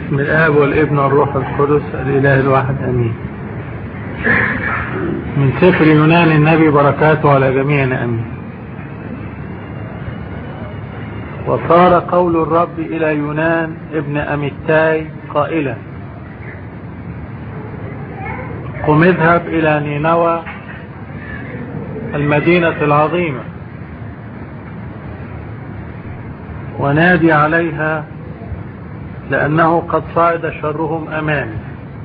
بسم الآب والابن والروح القدس الإله الواحد أمين من سفر يونان النبي بركاته على جميعنا أمين وصار قول الرب إلى يونان ابن أميتاي قائلا قم اذهب إلى نينوى المدينة العظيمة ونادي عليها لأنه قد صعد شرهم أمامي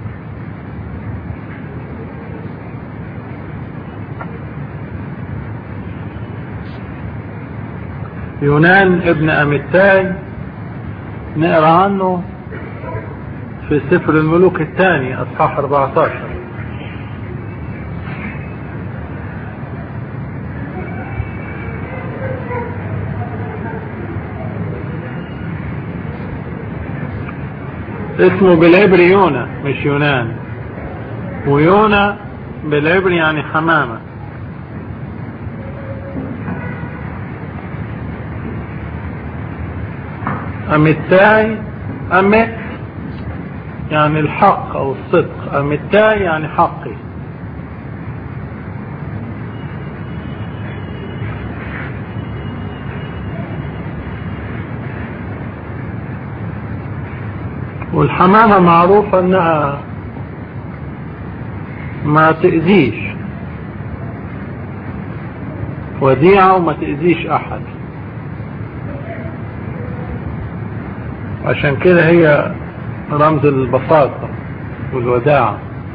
يونان ابن أمتاي نقرأ عنه في سفر الملوك الثاني أصحاح 14 اسمه بالعبري يونا مش يونان ويونا بالعبري يعني حمامة أمتاي أمت يعني الحق أو الصدق أمتاي يعني حقي والحمامة معروفة انها ما تأذيش وديعة وما تأذيش احد عشان كده هي رمز البساطة والوداعة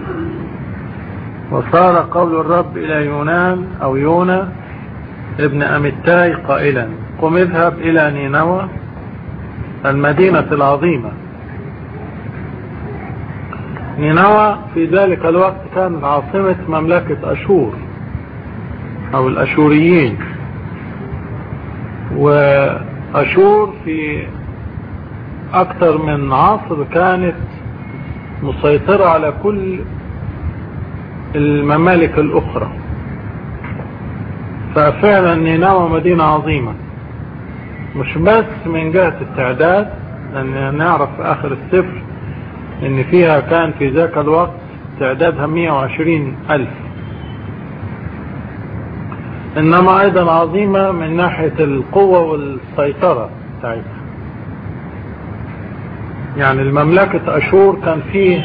وصار قول الرب الى يونان او يونا ابن امتاي قائلا قم اذهب الى نينوى المدينة العظيمة نينوى في ذلك الوقت كانت عاصمة مملكة أشور أو الأشوريين وأشور في أكثر من عصر كانت مسيطرة على كل الممالك الأخرى ففعلا نينوى مدينة عظيمة مش بس من جهة التعداد لأن نعرف في آخر السفر ان فيها كان في ذاك الوقت تعدادها 120 الف انما ايضا عظيمة من ناحية القوة والسيطرة بتاعتها يعني المملكة اشور كان فيه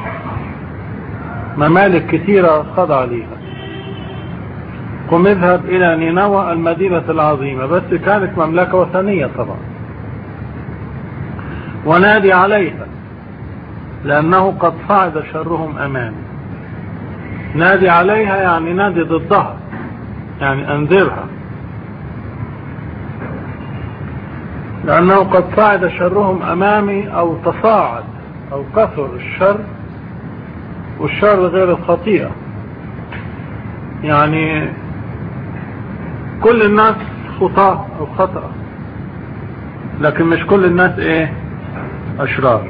ممالك كثيرة خضع ليها قم اذهب الى نينوى المدينة العظيمة بس كانت مملكة وثنية طبعا ونادي عليها لأنه قد صعد شرهم أمامي نادي عليها يعني نادي ضدها يعني أنذرها لأنه قد صعد شرهم أمامي أو تصاعد أو كثر الشر والشر غير الخطيئة يعني كل الناس خطاة أو خطأ لكن مش كل الناس ايه أشرار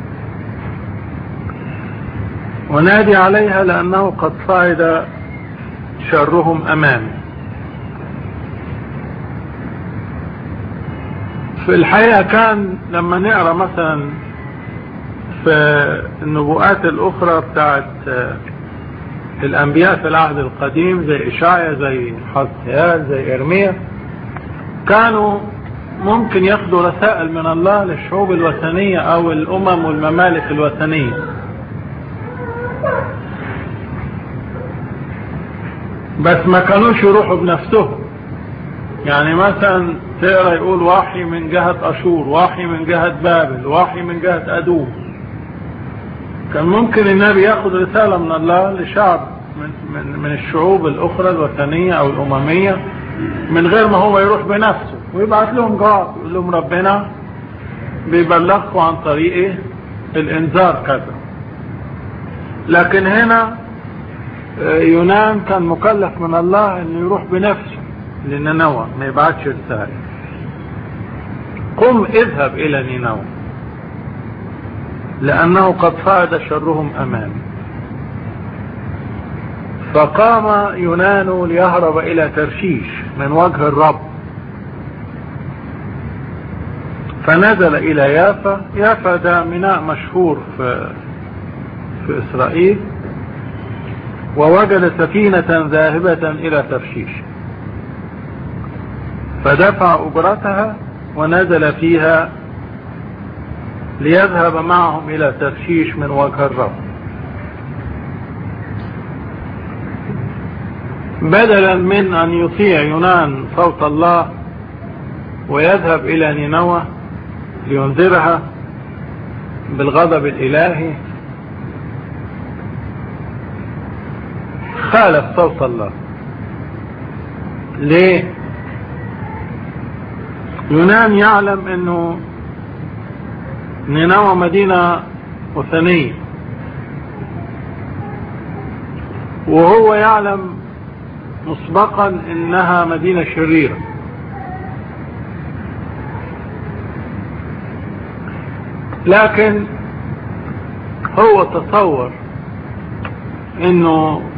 ونادي عليها لأنه قد صعد شرهم أمامي في الحقيقة كان لما نقرأ مثلا في النبوءات الأخرى بتاعت الأنبياء في العهد القديم زي إشعيا زي حزقيال زي إرميا كانوا ممكن ياخدوا رسائل من الله للشعوب الوثنية أو الأمم والممالك الوثنية بس ما كانوش يروحوا بنفسهم يعني مثلا تقرا يقول وحي من جهة أشور وحي من جهة بابل وحي من جهة أدوم كان ممكن النبي ياخد رسالة من الله لشعب من, من, من الشعوب الأخرى الوثنية أو الأممية من غير ما هو يروح بنفسه ويبعت لهم جواب يقول لهم ربنا بيبلغكم عن طريق ايه الانذار كذا لكن هنا يونان كان مكلف من الله انه يروح بنفسه لنينوى ما يبعتش رسالة قم اذهب الى نينوى لانه قد صعد شرهم امامي فقام يونان ليهرب الى ترشيش من وجه الرب فنزل الى يافا يافا ده ميناء مشهور في في اسرائيل ووجد سفينة ذاهبة الى ترشيش فدفع اجرتها ونزل فيها ليذهب معهم الى ترشيش من وجه الرب بدلا من ان يطيع يونان صوت الله ويذهب الى نينوى لينذرها بالغضب الالهي خالف صوت الله ليه يونان يعلم انه نينوى مدينة وثنية وهو يعلم مسبقا انها مدينة شريرة لكن هو تصور انه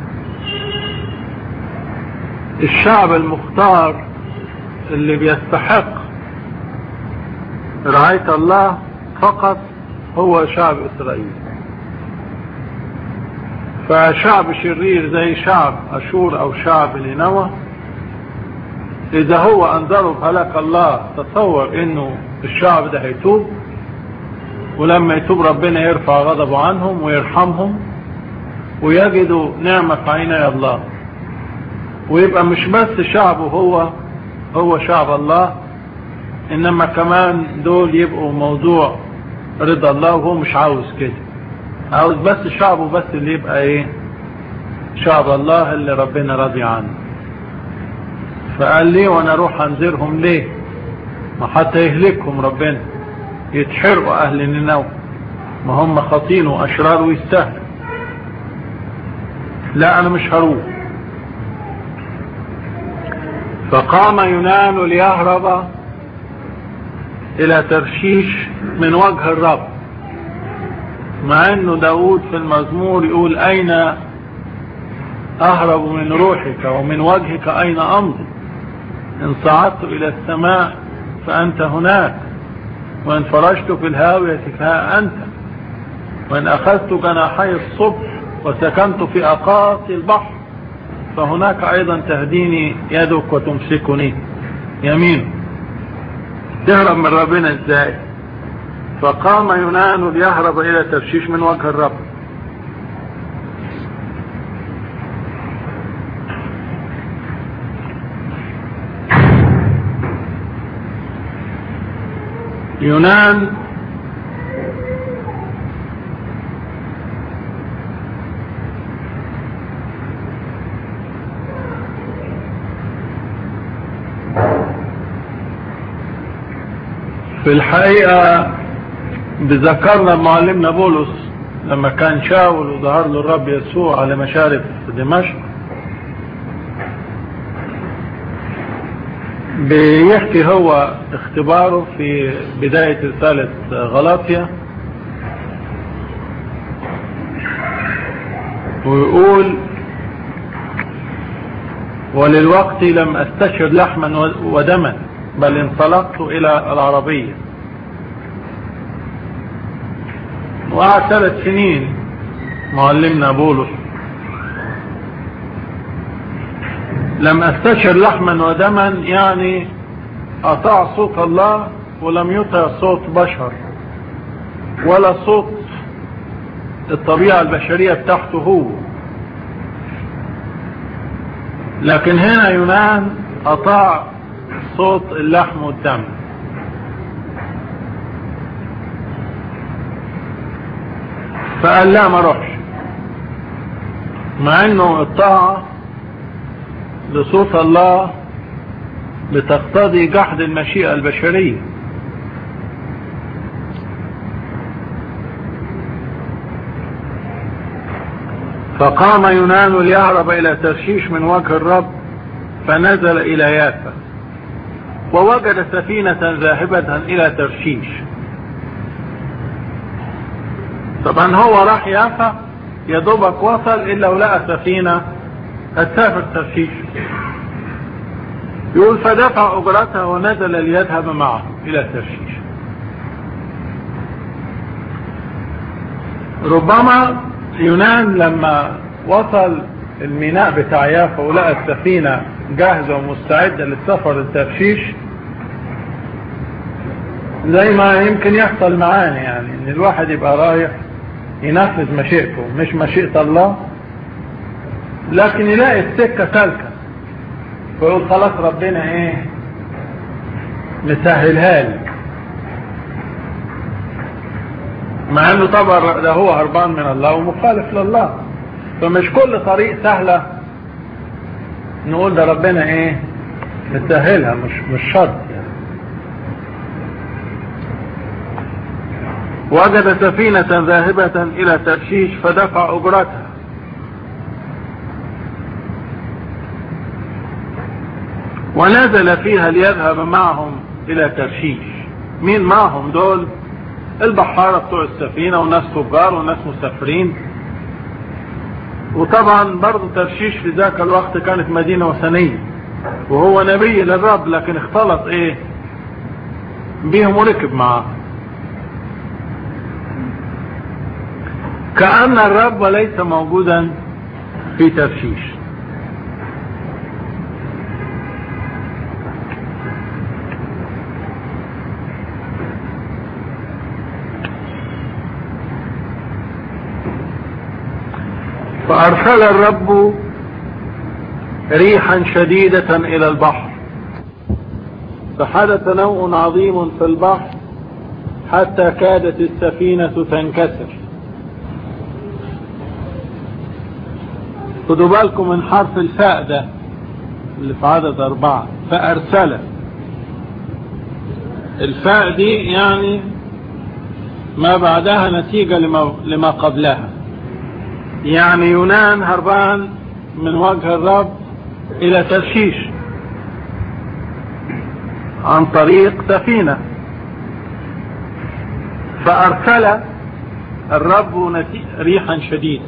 الشعب المختار اللي بيستحق رعاية الله فقط هو شعب اسرائيل فشعب شرير زي شعب اشور او شعب نينوى اذا هو انذره بهلاك الله تصور انه الشعب ده هيتوب ولما يتوب ربنا يرفع غضبه عنهم ويرحمهم ويجدوا نعمة في عيني الله ويبقى مش بس شعبه هو هو شعب الله انما كمان دول يبقوا موضوع رضا الله وهو مش عاوز كده عاوز بس شعبه بس اللي يبقى ايه شعب الله اللي ربنا راضي عنه فقال ليه وانا اروح انذرهم ليه ما حتى يهلكهم ربنا يتحرقوا اهل نينوى ما هم خاطين واشرار ويستاهلوا لا انا مش هروح فقام يونان ليهرب الى ترشيش من وجه الرب مع انه داود في المزمور يقول اين اهرب من روحك ومن وجهك اين امضي ان صعدت الى السماء فانت هناك وان فرشت في الهاوية فها انت وان اخذت جناحي الصبح وسكنت في اقاصي البحر فهناك ايضا تهديني يدك وتمسكني يمين تهرب من ربنا ازاي فقام يونان ليهرب الى ترشيش من وجه الرب يونان في الحقيقة بذكرنا معلمنا بولس لما كان شاول وظهر له الرب يسوع على مشارف دمشق بيحكي هو اختباره في بداية رسالة غلاطيا ويقول وللوقت لم استشهد لحما ودما بل انطلقت الى العربية وقعد ثلاث سنين معلمنا بولس لم استشر لحما ودما يعني اطاع صوت الله ولم يطع صوت بشر ولا صوت الطبيعة البشرية بتاعته هو لكن هنا يونان اطاع صوت اللحم والدم فقال لا ما اروحش مع انه الطاعة لصوت الله بتقتضي جحد المشيئة البشرية فقام يونان ليهرب الى ترشيش من وجه الرب فنزل الى يافا ووجد سفينة ذاهبة الى ترشيش طبعا هو راح يافا يدوبك وصل الا ولقى سفينة هتسافر ترشيش يقول فدفع اجرتها ونزل ليذهب معه الى ترشيش ربما يونان لما وصل الميناء بتاع يافا ولقى السفينة جاهزة ومستعدة للسفر للترشيش زي ما يمكن يحصل معانا يعني ان الواحد يبقى رايح ينفذ مشيئته مش مشيئة الله لكن يلاقي السكة سالكة فيقول خلاص ربنا ايه مسهلها لي مع انه طبعا ده هو هربان من الله ومخالف لله فمش كل طريق سهلة نقول ده ربنا ايه مسهلها مش مش شرط يعني وجد سفينة ذاهبة الى ترشيش فدفع اجرتها ونزل فيها ليذهب معهم الى ترشيش مين معهم دول البحارة بتوع السفينة وناس تجار وناس مسافرين وطبعا برضه ترشيش في ذاك الوقت كانت مدينة وثنية وهو نبي للرب لكن اختلط ايه بيهم وركب معاه كأن الرب ليس موجودا في ترشيش فأرسل الرب ريحا شديدة إلى البحر فحدث نوء عظيم في البحر حتى كادت السفينة تنكسر خدوا بالكم من حرف الفاء ده اللي في عدد أربعة فأرسل الفاء دي يعني ما بعدها نتيجة لما, لما قبلها يعني يونان هربان من وجه الرب الى ترشيش عن طريق سفينة فارسل الرب ريحا شديدا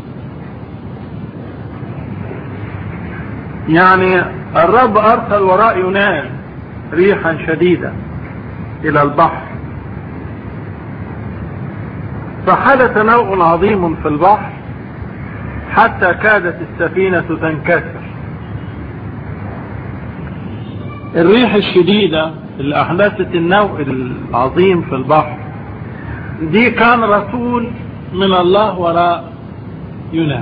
يعني الرب ارسل وراء يونان ريحا شديدة الى البحر فحدث نوء عظيم في البحر حتى كادت السفينة تنكسر الريح الشديدة اللي أحدثت النوء العظيم في البحر دي كان رسول من الله وراء يونان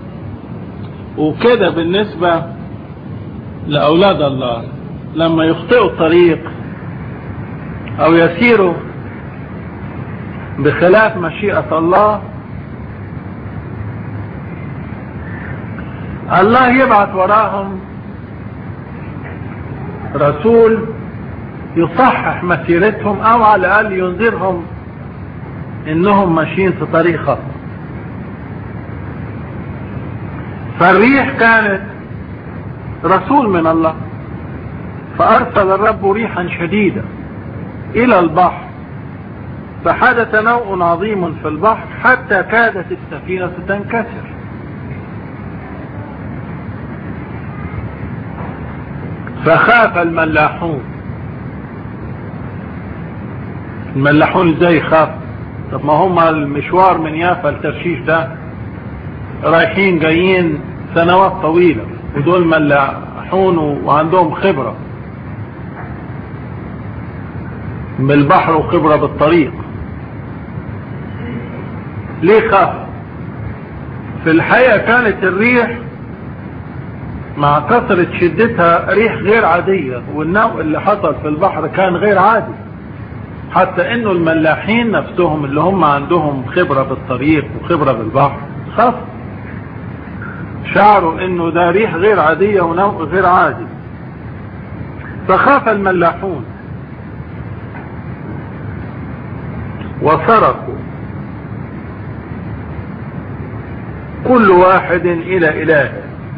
وكده بالنسبة لأولاد الله لما يخطئوا الطريق أو يسيروا بخلاف مشيئة الله الله يبعث وراهم رسول يصحح مسيرتهم او على الاقل ينذرهم انهم ماشيين في طريق خطأ فالريح كانت رسول من الله فارسل الرب ريحا شديدة الى البحر فحدث نوء عظيم في البحر حتى كادت السفينة تنكسر فخاف الملاحون الملاحون ازاي خاف طب ما هم المشوار من يافا لترشيش ده رايحين جايين سنوات طويلة ودول ملاحون وعندهم خبرة بالبحر وخبرة بالطريق ليه خاف في الحقيقة كانت الريح مع كثرة شدتها ريح غير عادية والنوء اللي حصل في البحر كان غير عادي حتى انه الملاحين نفسهم اللي هم عندهم خبرة بالطريق وخبرة بالبحر خاف شعروا انه ده ريح غير عادية ونوء غير عادي فخاف الملاحون وصرخوا كل واحد الى الهه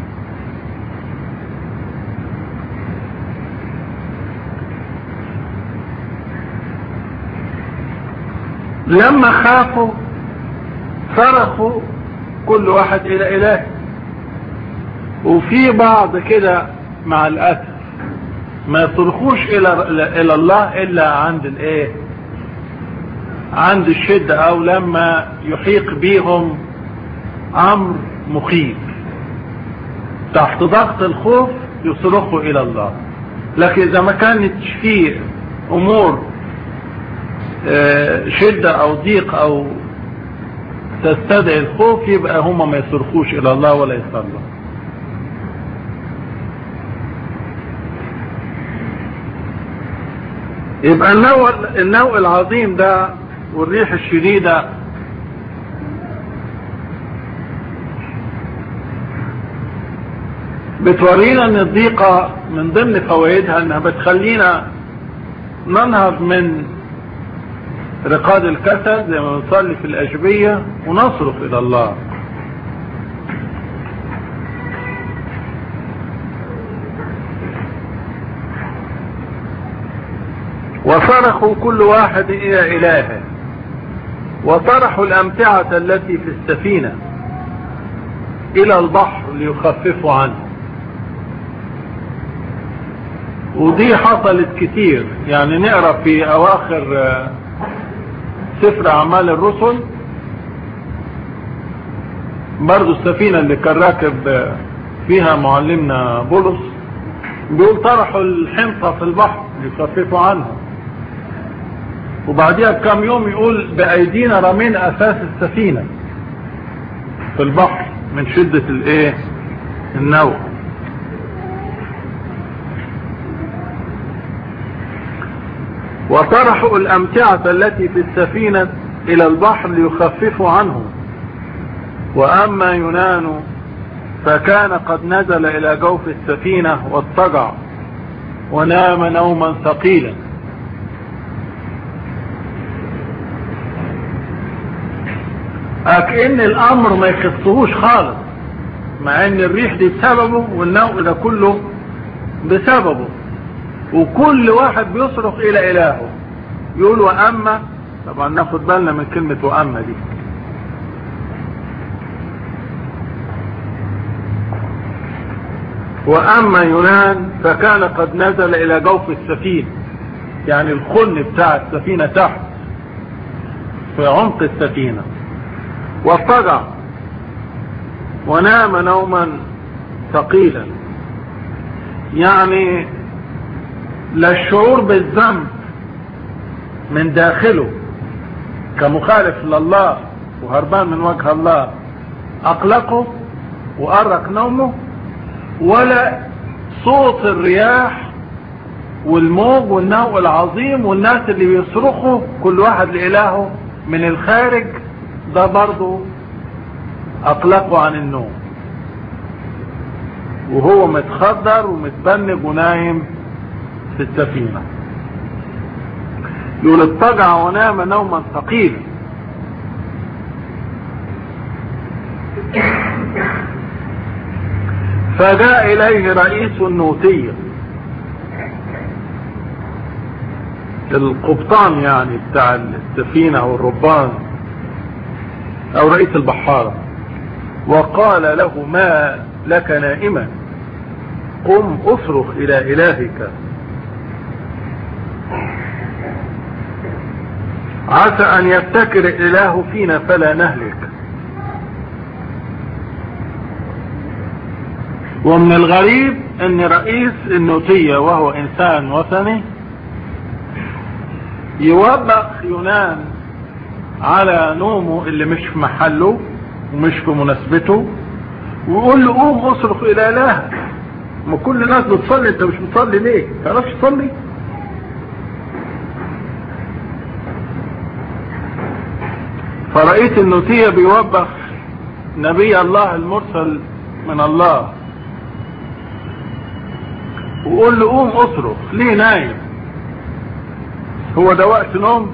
لما خافوا صرخوا كل واحد الى اله وفي بعض كده مع الاسف ما يصرخوش الى الى الله الا عند الايه عند الشدة او لما يحيق بيهم امر مخيف تحت ضغط الخوف يصرخوا الى الله لكن اذا ما كانتش فيه امور شدة او ضيق او تستدعي الخوف يبقى هم ما يصرخوش الى الله ولا يصلوا يبقى النوع, النوع العظيم ده والريح الشديدة بتورينا ان الضيقة من ضمن فوائدها انها بتخلينا ننهض من رقاد الكسل زي ما بنصلي في الأشبية ونصرف إلى الله وصرخوا كل واحد إلى إلهه وطرحوا الأمتعة التي في السفينة إلى البحر ليخففوا عنه ودي حصلت كتير يعني نقرأ في أواخر سفر أعمال الرسل برضو السفينة اللي كان راكب فيها معلمنا بولس بيقول طرحوا الحنطة في البحر ليخففوا عنها وبعديها بكام يوم يقول بأيدينا رمينا أساس السفينة في البحر من شدة الايه النوع وطرحوا الأمتعة التي في السفينة إلى البحر ليخففوا عنه وأما يونان فكان قد نزل إلى جوف السفينة واضطجع ونام نوما ثقيلا أكأن الأمر ما يخصهوش خالص مع أن الريح دي بسببه والنوء ده كله بسببه وكل واحد بيصرخ الى الهه يقول واما طبعا ناخد بالنا من كلمة واما دي واما يونان فكان قد نزل الى جوف السفينة يعني الخن بتاع السفينة تحت في عمق السفينة واضطجع ونام نوما ثقيلا يعني لا الشعور بالذنب من داخله كمخالف لله وهربان من وجه الله اقلقه وارق نومه ولا صوت الرياح والموج والنوء العظيم والناس اللي بيصرخوا كل واحد لإلهه من الخارج ده برضو اقلقه عن النوم وهو متخدر ومتبنج ونايم في السفينة يقول اضطجع ونام نوما ثقيلا فجاء اليه رئيس النوتية القبطان يعني بتاع السفينة او الربان او رئيس البحارة وقال له ما لك نائما قم اصرخ الى الهك عسى ان يبتكر الاله فينا فلا نهلك ومن الغريب ان رئيس النوتية وهو انسان وثني يوبخ يونان على نومه اللي مش في محله ومش في مناسبته ويقول له قوم اصرخ الى الهك ما كل الناس بتصلي انت مش بتصلي ليه تعرفش تصلي فرأيت النوتية بيوبخ نبي الله المرسل من الله وقول له قوم اصرخ ليه نايم هو ده وقت نوم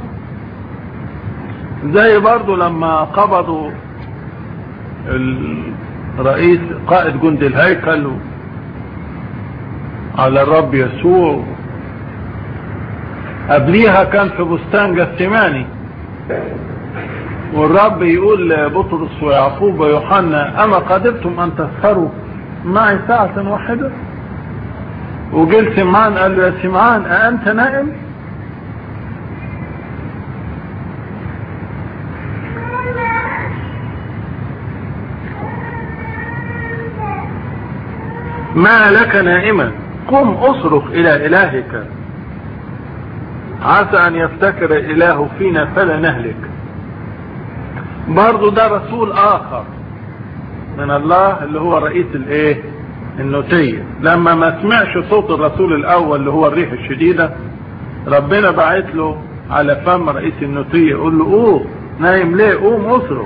زي برضو لما قبضوا الرئيس قائد جند الهيكل على الرب يسوع قبليها كان في بستان جثماني والرب يقول لبطرس ويعقوب ويوحنا اما قدرتم ان تسهروا معي ساعة واحدة وجل سمعان قال له يا سمعان أأنت نائم ما لك نائما قم اصرخ الى الهك عسى ان يفتكر الاله فينا فلا نهلك برضو ده رسول اخر من الله اللي هو رئيس الايه النوتية لما ما سمعش صوت الرسول الاول اللي هو الريح الشديدة ربنا بعت له على فم رئيس النوتية يقول له اوه نايم ليه قوم اصرخ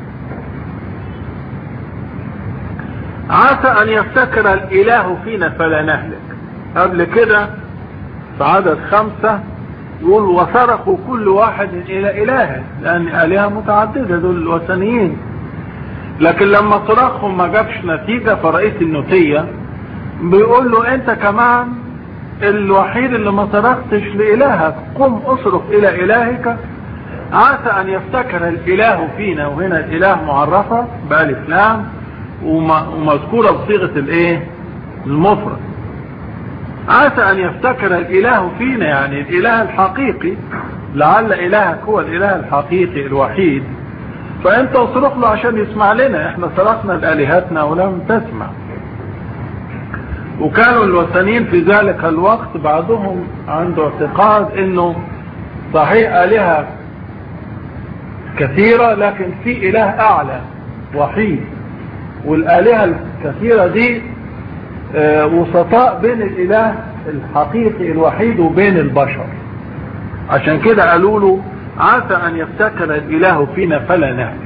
عسى ان يفتكر الاله فينا فلا نهلك قبل كده في عدد خمسة يقول وصرخوا كل واحد الى الهه لان الهه متعددة دول الوثنيين لكن لما صراخهم ما جابش نتيجة فرئيس النوتية بيقول له انت كمان الوحيد اللي ما صرختش لالهك قم اصرخ الى الهك عسى ان يفتكر الاله فينا وهنا الاله معرفة بألف لام ومذكورة بصيغة الايه المفرد عسى ان يفتكر الاله فينا يعني الاله الحقيقي لعل الهك هو الاله الحقيقي الوحيد فانت اصرخ له عشان يسمع لنا احنا صرخنا لالهتنا ولم تسمع وكانوا الوثنيين في ذلك الوقت بعضهم عنده اعتقاد انه صحيح الهة كثيرة لكن في اله اعلى وحيد والالهة الكثيرة دي وسطاء بين الاله الحقيقي الوحيد وبين البشر عشان كده قالوا له عسى ان يفتكر الاله فينا فلا نهلك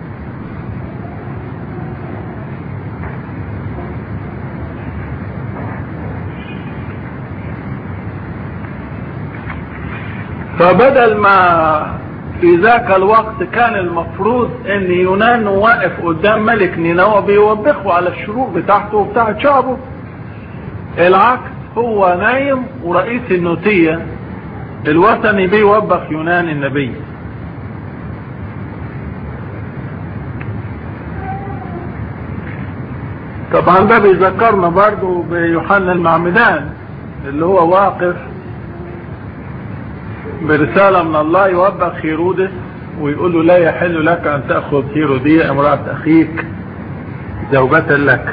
فبدل ما في ذاك الوقت كان المفروض ان يونان واقف قدام ملك نينوى بيوبخه على الشرور بتاعته وبتاعت شعبه العكس هو نايم ورئيس النوتية الوثني بيوبخ يونان النبي طبعا ده بيذكرنا برضو بيوحنا المعمدان اللي هو واقف برسالة من الله يوبخ هيرودس ويقول له لا يحل لك ان تأخذ هيرودية امرأة اخيك زوجة لك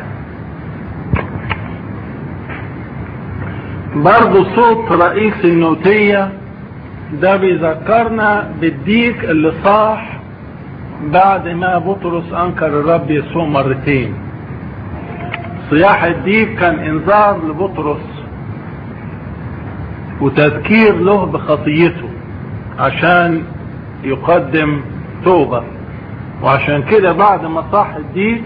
برضو صوت رئيس النوتية ده بيذكرنا بالديك اللي صاح بعد ما بطرس انكر الرب يسوع مرتين صياح الديك كان انذار لبطرس وتذكير له بخطيته عشان يقدم توبة وعشان كده بعد ما صاح الديك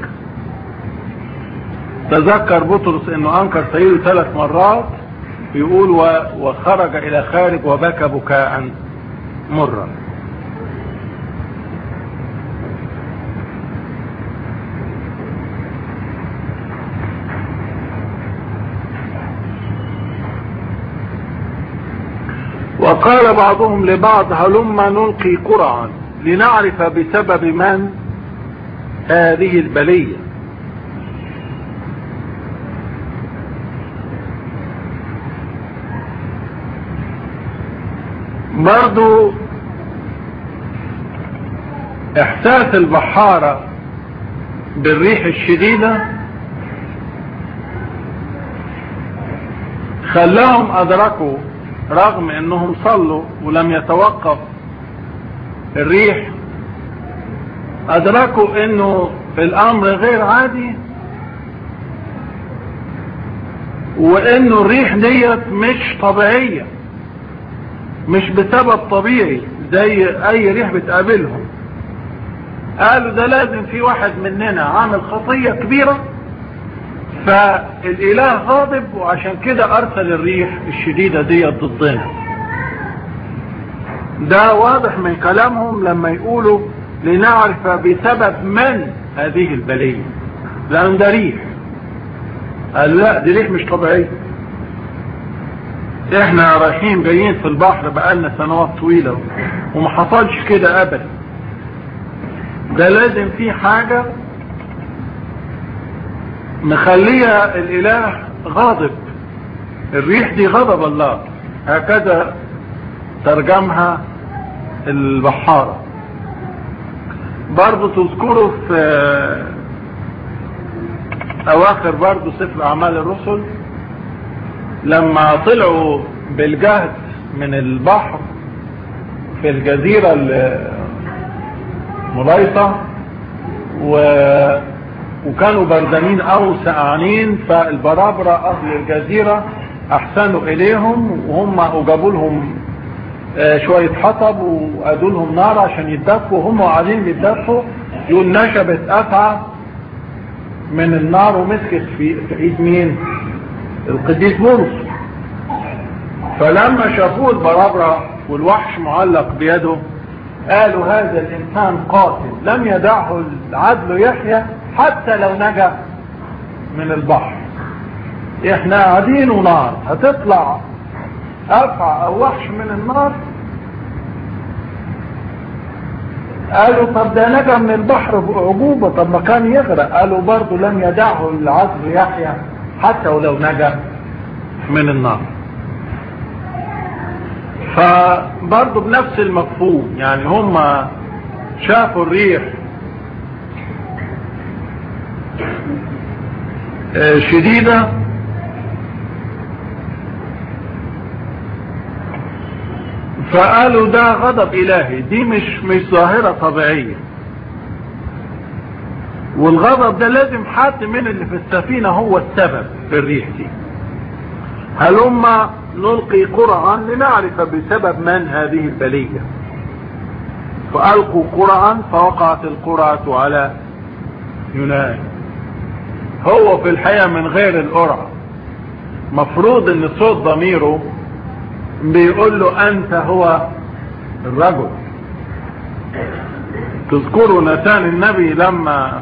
تذكر بطرس انه انكر سيده ثلاث مرات يقول وخرج الى خارج وبكى بكاء مرا وقال بعضهم لبعض هلما نلقي قرعا لنعرف بسبب من هذه البليه برضو احساس البحارة بالريح الشديدة خلاهم ادركوا رغم انهم صلوا ولم يتوقف الريح ادركوا انه الامر غير عادي وانه الريح ديت مش طبيعيه مش بسبب طبيعي زي اي ريح بتقابلهم قالوا ده لازم في واحد مننا عامل خطية كبيرة فالاله غاضب وعشان كده ارسل الريح الشديدة دي ضدنا ده واضح من كلامهم لما يقولوا لنعرف بسبب من هذه البلية لان ده ريح قالوا لا دي ريح مش طبيعيه احنا رايحين جايين في البحر بقالنا سنوات طويلة وما حصلش كده ابدا ده لازم في حاجة مخلية الاله غاضب الريح دي غضب الله هكذا ترجمها البحارة برضو تذكروا في اواخر برضو سفر اعمال الرسل لما طلعوا بالجهد من البحر في الجزيرة المليطة و... وكانوا بردانين او سقعانين فالبرابرة اهل الجزيرة احسنوا اليهم وهم وجابوا لهم شوية حطب وادوا لهم نار عشان يتدفوا وهم قاعدين بيتدفوا يقول نشبت افعى من النار ومسكت في في ايد مين القديس بولس فلما شافوه البرابرة والوحش معلق بيده قالوا هذا الانسان قاتل لم يدعه العدل يحيى حتى لو نجا من البحر احنا قاعدين ونار هتطلع افعى او وحش من النار قالوا طب ده نجا من البحر بعجوبة طب ما كان يغرق قالوا برضو لم يدعه العدل يحيى حتى ولو نجا من النار فبرضو بنفس المفهوم يعني هم شافوا الريح شديدة فقالوا ده غضب الهي دي مش مش ظاهرة طبيعية والغضب ده لازم حد من اللي في السفينة هو السبب في الريح دي هلما نلقي قرعا لنعرف بسبب من هذه البلية فألقوا قرعا فوقعت القرعة على يونان هو في الحقيقة من غير القرعة مفروض ان صوت ضميره بيقول له انت هو الرجل تذكروا نتان النبي لما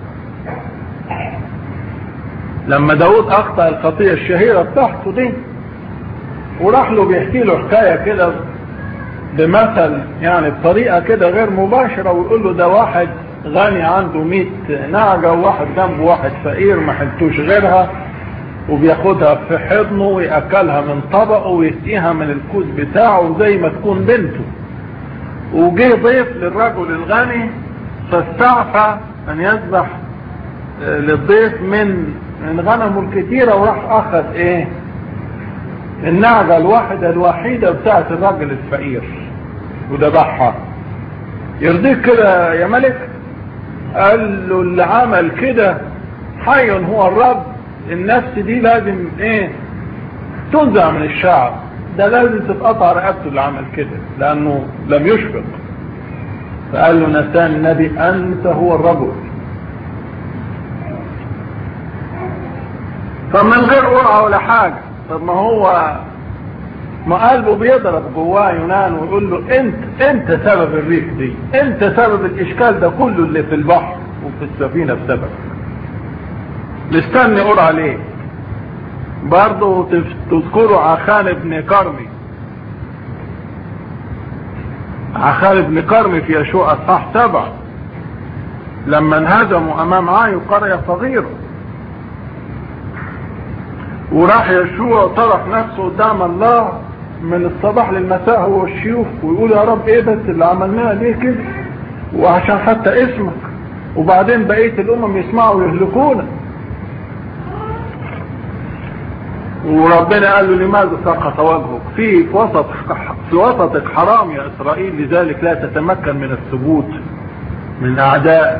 لما داود اخطأ الخطيئة الشهيرة بتاعته دي وراح له بيحكي له حكاية كده بمثل يعني بطريقة كده غير مباشرة ويقول له ده واحد غني عنده 100 نعجة وواحد جنبه واحد فقير ما حلتوش غيرها وبياخدها في حضنه ويأكلها من طبقه ويسقيها من الكوز بتاعه زي ما تكون بنته وجه ضيف للرجل الغني فاستعفى ان يذبح للضيف من من غنمه الكتيرة وراح اخذ ايه النعجة الواحدة الوحيدة بتاعت الراجل الفقير وذبحها يرضيك كده يا ملك قال له اللي عمل كده حي هو الرب النفس دي لازم ايه تنزع من الشعب ده لازم تتقطع رقبته اللي عمل كده لانه لم يشفق فقال له نسان النبي انت هو الرجل فمن غير قرعه ولا حاجه طب ما هو ما قلبه بيضرب جواه يونان ويقول له انت انت سبب الريح دي انت سبب الاشكال ده كله اللي في البحر وفي السفينه بسبب مستني قرعه ليه برضه تذكروا عخان ابن كرمي عخان ابن كرمي في يشوع اصحاح سبعه لما انهزموا امام عايو قريه صغيره وراح يشوع طرح نفسه قدام الله من الصباح للمساء هو الشيوخ ويقول يا رب ايه بس اللي عملناه ليه كده وعشان حتى اسمك وبعدين بقية الامم يسمعوا ويهلكونا وربنا قال له لماذا سقط وجهك في في وسط في وسطك حرام يا اسرائيل لذلك لا تتمكن من الثبوت من اعدائك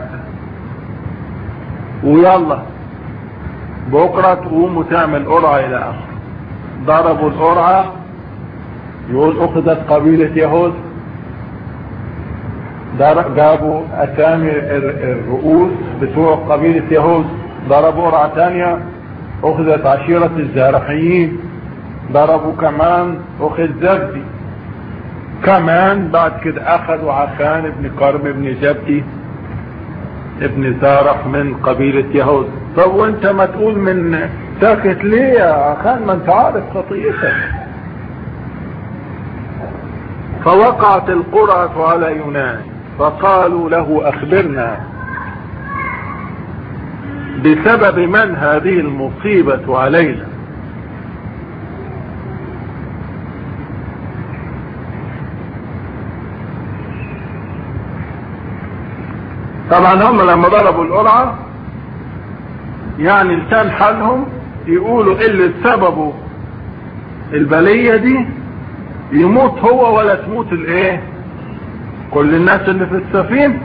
ويلا بكرة تقوم وتعمل قرعة الى اخره ضربوا القرعة يقول اخذت قبيلة يهود جابوا اسامي الرؤوس بتوع قبيلة يهود ضربوا قرعة ثانية اخذت عشيرة الزارحيين ضربوا كمان اخذ زبدي كمان بعد كده اخذوا عخان ابن كرم ابن زبدي ابن زارح من قبيلة يهود طب وانت ما تقول من ساكت ليه يا عخان ما انت عارف خطيئتك فوقعت القرعة على يونان فقالوا له اخبرنا بسبب من هذه المصيبة علينا طبعا هم لما ضربوا القرعة يعني لسان حالهم يقولوا اللي سببه البلية دي يموت هو ولا تموت الايه كل الناس اللي في السفينة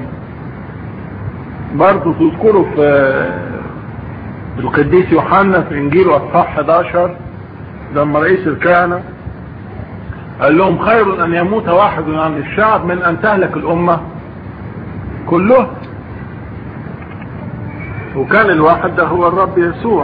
برضو تذكروا في القديس يوحنا في انجيله اصحاح 11 لما رئيس الكهنة قال لهم خير ان يموت واحد عن الشعب من ان تهلك الامة كلها وكان الواحد ده هو الرب يسوع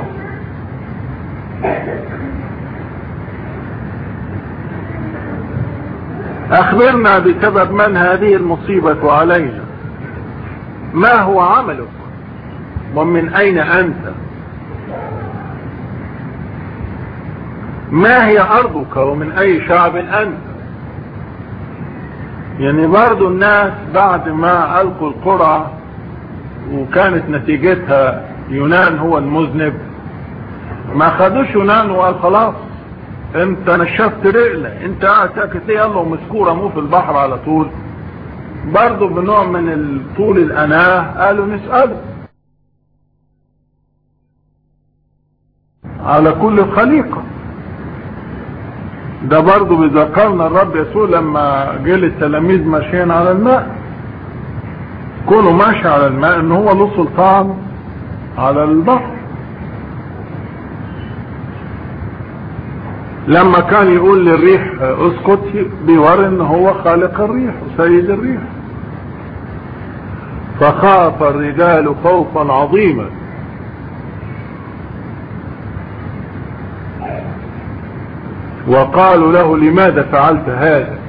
اخبرنا بسبب من هذه المصيبة علينا ما هو عملك ومن اين انت ما هي ارضك ومن اي شعب انت يعني برضو الناس بعد ما القوا القرى وكانت نتيجتها يونان هو المذنب ما خدوش يونان وقال خلاص انت نشفت رقلة انت قاعد ساكت ليه يلا ومسكوره مو في البحر على طول برضو بنوع من طول الاناه قالوا نسأله على كل الخليقة ده برضو بيذكرنا الرب يسوع لما جه للتلاميذ ماشيين على الماء كونه ماشي على الماء ان هو له سلطان على البحر لما كان يقول للريح اسكت بيوري ان هو خالق الريح وسيد الريح فخاف الرجال خوفا عظيما وقالوا له لماذا فعلت هذا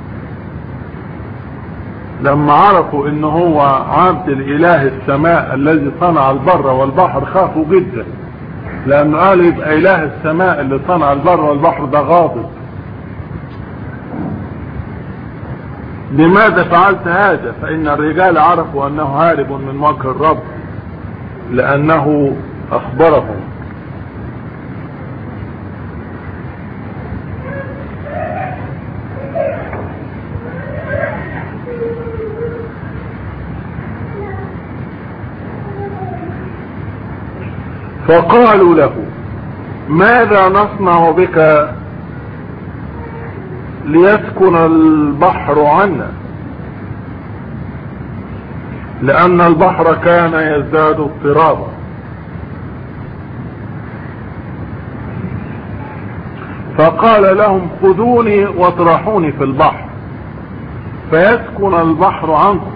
لما عرفوا ان هو عبد الاله السماء الذي صنع البر والبحر خافوا جدا لانه قالوا يبقى اله السماء اللي صنع البر والبحر ده غاضب لماذا فعلت هذا فان الرجال عرفوا انه هارب من وجه الرب لانه اخبرهم فقالوا له ماذا نصنع بك ليسكن البحر عنا لان البحر كان يزداد اضطرابا فقال لهم خذوني واطرحوني في البحر فيسكن البحر عنكم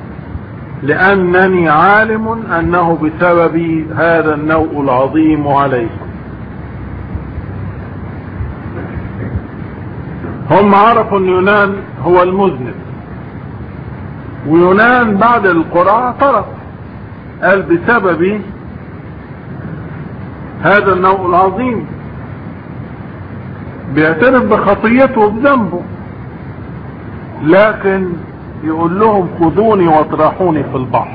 لأنني عالم أنه بسبب هذا النوء العظيم عليكم هم عرفوا أن يونان هو المذنب ويونان بعد القراء اعترف قال بسبب هذا النوء العظيم بيعترف بخطيته وبذنبه لكن يقول لهم خذوني واطرحوني في البحر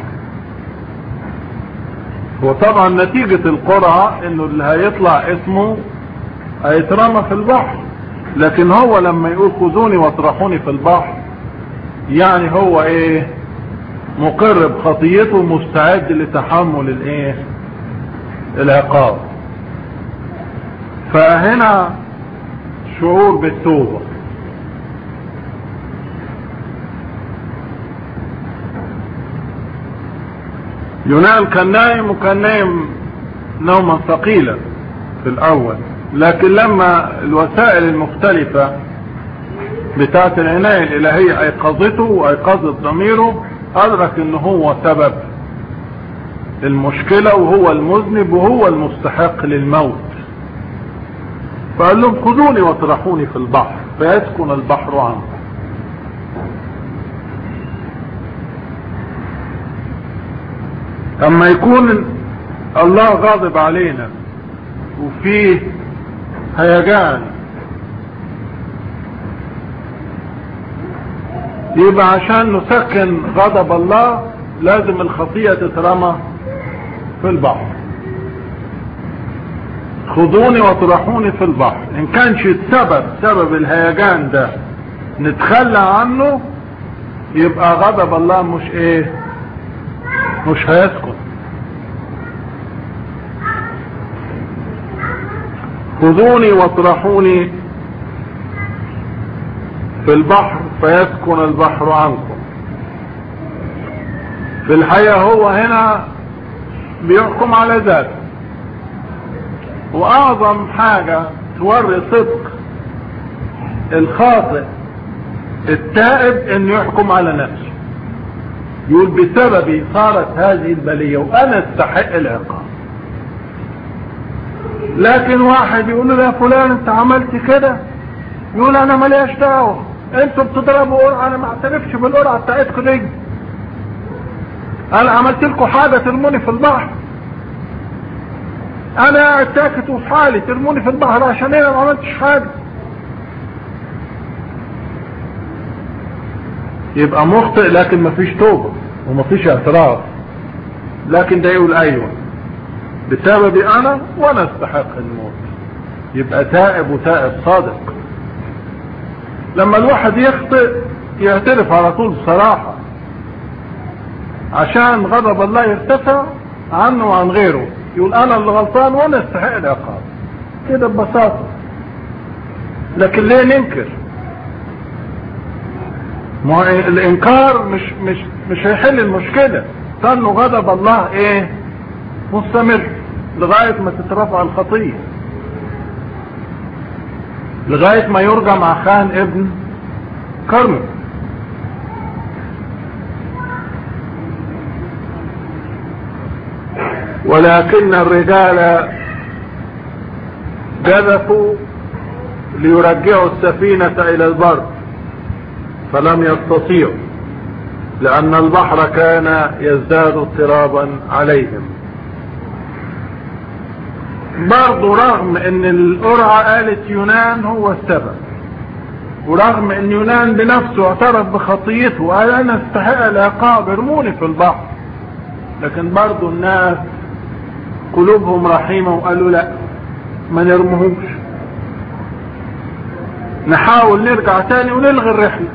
وطبعا نتيجة القرعة انه اللي هيطلع اسمه هيترمى في البحر لكن هو لما يقول خذوني واطرحوني في البحر يعني هو ايه مقر بخطيته مستعد لتحمل الايه العقاب فهنا شعور بالتوبه يونان كان نايم وكان نايم نوما ثقيلا في الاول لكن لما الوسائل المختلفة بتاعت العناية الالهية ايقظته وايقظت ضميره ادرك ان هو سبب المشكلة وهو المذنب وهو المستحق للموت فقال لهم خذوني واطرحوني في البحر فيسكن البحر عنكم اما يكون الله غاضب علينا وفيه هيجان يبقى عشان نسكن غضب الله لازم الخطيئة تترمى في البحر خذوني واطرحوني في البحر ان كانش السبب سبب الهيجان ده نتخلى عنه يبقى غضب الله مش ايه مش هيسكت خذوني واطرحوني في البحر فيسكن البحر عنكم في الحقيقة هو هنا بيحكم على ذاته واعظم حاجة توري صدق الخاطئ التائب انه يحكم على نفسه يقول بسببي صارت هذه البلية وانا استحق العقاب لكن واحد يقول له يا فلان انت عملت كده يقول انا ماليش دعوه انتوا بتضربوا قرعه انا ما اعترفش بالقرعه بتاعتكم دي انا عملت لكم حاجه ترموني في البحر انا قاعد ساكت وفي حالي ترموني في البحر عشان انا ما عملتش حاجه يبقى مخطئ لكن مفيش توبه ومفيش اعتراف لكن ده يقول ايوه بسببي انا وانا استحق الموت يبقى تائب وتائب صادق لما الواحد يخطئ يعترف على طول بصراحة عشان غضب الله يرتفع عنه وعن غيره يقول انا اللي غلطان وانا استحق العقاب كده ببساطة لكن ليه ننكر ما هو الانكار مش مش مش هيحل المشكلة لانه غضب الله ايه مستمر لغاية ما تترفع الخطية لغاية ما يرجع مع خان ابن كرم ولكن الرجال جذفوا ليرجعوا السفينة الى البر فلم يستطيعوا لان البحر كان يزداد اضطرابا عليهم برضو رغم ان القرعة قالت يونان هو السبب ورغم ان يونان بنفسه اعترف بخطيته وقال انا استحق العقاب ارموني في البحر لكن برضو الناس قلوبهم رحيمة وقالوا لا ما نرمهوش نحاول نرجع تاني ونلغي الرحلة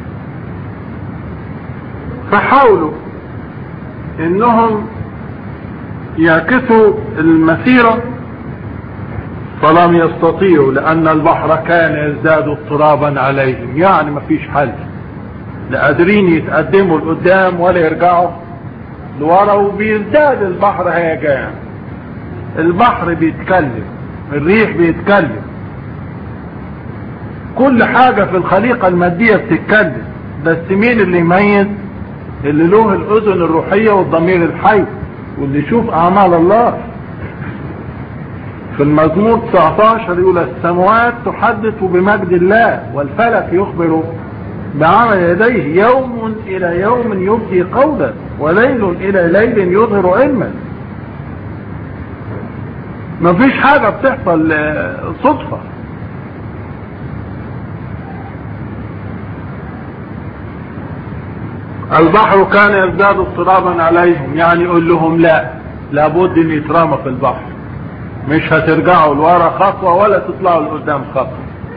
فحاولوا انهم يعكسوا المسيرة فلم يستطيعوا لان البحر كان يزداد اضطرابا عليهم يعني ما فيش حل لا قادرين يتقدموا لقدام ولا يرجعوا لورا وبيزداد البحر هيجان البحر بيتكلم الريح بيتكلم كل حاجة في الخليقة المادية بتتكلم بس مين اللي يميز اللي له الاذن الروحية والضمير الحي واللي يشوف اعمال الله في المزمور 19 يقول السماوات تحدث بمجد الله والفلك يخبر بعمل يديه يوم الى يوم يبدي قولا وليل الى ليل يظهر علما مفيش حاجة بتحصل صدفة البحر كان يزداد اضطرابا عليهم يعني يقول لهم لا لابد ان يترمى في البحر مش هترجعوا لورا خطوة ولا تطلعوا لقدام خطوة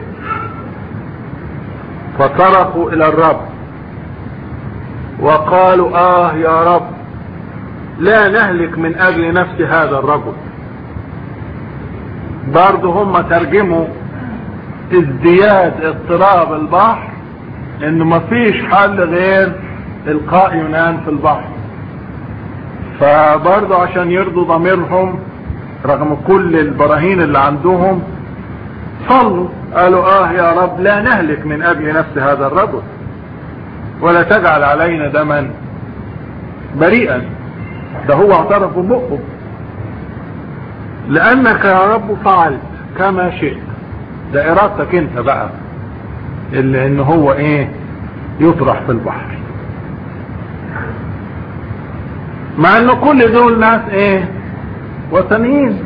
فصرخوا الى الرب وقالوا اه يا رب لا نهلك من اجل نفس هذا الرجل برضه هم ترجموا ازدياد اضطراب البحر انه مفيش حل غير القاء يونان في البحر فبرضه عشان يرضوا ضميرهم رغم كل البراهين اللي عندهم صلوا قالوا اه يا رب لا نهلك من اجل نفس هذا الرجل ولا تجعل علينا دما بريئا ده هو اعترف ببقه لانك يا رب فعلت كما شئت ده ارادتك انت بقى اللي ان هو ايه يطرح في البحر مع ان كل دول ناس ايه وثنيين